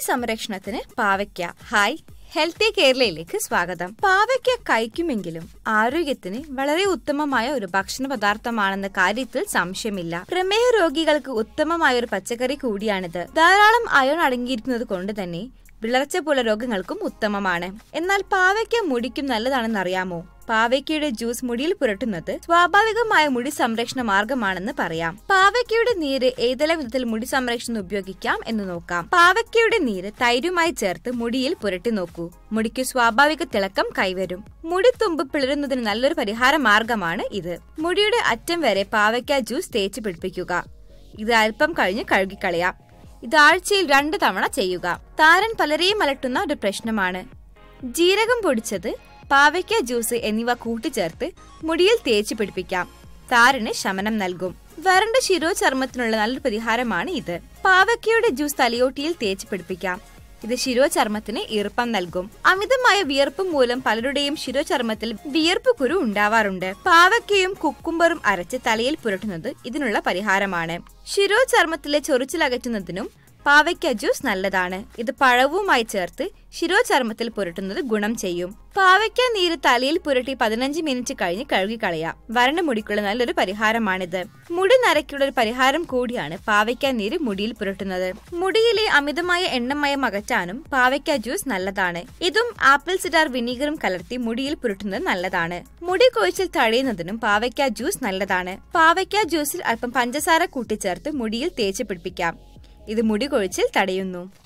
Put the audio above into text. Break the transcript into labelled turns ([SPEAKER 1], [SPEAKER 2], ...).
[SPEAKER 1] സംരക്ഷണത്തിന് പാവയ്ക്ക hi healthy കേരളയിലേക്ക് സ്വാഗതം പാവയ്ക്ക കഴിക്കുമെങ്കിലും ആരോഗ്യത്തിന് വളരെ ഉത്തമമായ ഒരു ഭക്ഷണ പദാർത്ഥമാണെന്ന കാര്യത്തിൽ സംശയമില്ല പ്രമേഹ രോഗികൾക്ക് ഉത്തമമായ ഒരു പച്ചക്കറി കൂടിയാണിത് ധാരാളം അയോൺ അടങ്ങിയിരിക്കുന്നത് കൊണ്ട് തന്നെ വിളർച്ച പോലെ രോഗങ്ങൾക്കും ഉത്തമമാണ് എന്നാൽ പാവയ്ക്ക മുടിക്കും നല്ലതാണെന്ന് അറിയാമോ പാവയ്ക്കയുടെ ജ്യൂസ് മുടിയിൽ പുരട്ടുന്നത് സ്വാഭാവികമായ മുടി സംരക്ഷണ മാർഗമാണെന്ന് പറയാം പാവയ്ക്കയുടെ നീര് ഏതെല്ലാം വിധത്തിൽ മുടി സംരക്ഷണം ഉപയോഗിക്കാം എന്ന് നോക്കാം പാവയ്ക്കയുടെ നീര് തൈരുമായി ചേർത്ത് മുടിയിൽ പുരട്ടി നോക്കൂ മുടിക്ക് സ്വാഭാവിക തിളക്കം കൈവരും മുടി തുമ്പ് പിളരുന്നതിന് നല്ലൊരു പരിഹാര മാർഗമാണ് ഇത് മുടിയുടെ അറ്റം വരെ പാവയ്ക്ക ജ്യൂസ് തേച്ച് പിടിപ്പിക്കുക ഇത് അല്പം കഴിഞ്ഞ് കഴുകിക്കളയാം ഇത് ആഴ്ചയിൽ രണ്ട് തവണ ചെയ്യുക താരൻ പലരെയും അലട്ടുന്ന ഒരു പ്രശ്നമാണ് ജീരകം പൊടിച്ചത് പാവയ്ക്ക ജ്യൂസ് എന്നിവ കൂട്ടിച്ചേർത്ത് മുടിയിൽ തേച്ച് പിടിപ്പിക്കാം താരന് ശമനം നൽകും വരണ്ട ശിരോചർമ്മത്തിനുള്ള നല്ലൊരു പരിഹാരമാണ് ഇത് പാവയ്ക്കയുടെ ജ്യൂസ് തലയോട്ടിയിൽ തേച്ച് പിടിപ്പിക്കാം ഇത് ശിരോചർമ്മത്തിന് ഈർപ്പം നൽകും അമിതമായ വിയർപ്പ് മൂലം പലരുടെയും ശിരോചർമ്മത്തിൽ വിയർപ്പ് കുരു ഉണ്ടാവാറുണ്ട് പാവയ്ക്കയും കുക്കുംബറും അരച്ച് തലയിൽ പുരട്ടുന്നത് ഇതിനുള്ള പരിഹാരമാണ് ശിരോചർമ്മത്തിലെ ചൊറിച്ചിലകറ്റുന്നതിനും പാവയ്ക്ക ജ്യൂസ് നല്ലതാണ് ഇത് പഴവുമായി ചേർത്ത് ശിരോചർമ്മത്തിൽ പുരട്ടുന്നത് ഗുണം ചെയ്യും പാവയ്ക്ക നീര് തലയിൽ പുരട്ടി പതിനഞ്ച് മിനിറ്റ് കഴിഞ്ഞ് കഴുകിക്കളയാം വരണ്ട മുടിക്കുള്ള നല്ലൊരു പരിഹാരമാണിത് മുടി നരയ്ക്കുള്ള ഒരു പരിഹാരം കൂടിയാണ് പാവയ്ക്ക നീര് മുടിയിൽ പുരട്ടുന്നത് മുടിയിലെ അമിതമായ എണ്ണമയം അകറ്റാനും പാവയ്ക്ക ജ്യൂസ് നല്ലതാണ് ഇതും ആപ്പിൾ സിഡാർ വിനീഗറും കലർത്തി മുടിയിൽ പുരട്ടുന്നത് നല്ലതാണ് മുടി കൊഴിച്ചിൽ തടയുന്നതിനും പാവയ്ക്ക ജ്യൂസ് നല്ലതാണ് പാവയ്ക്ക ജ്യൂസിൽ അല്പം പഞ്ചസാര കൂട്ടിച്ചേർത്ത് മുടിയിൽ തേച്ച് പിടിപ്പിക്കാം ഇത് മുടി കൊഴിച്ചിൽ തടയുന്നു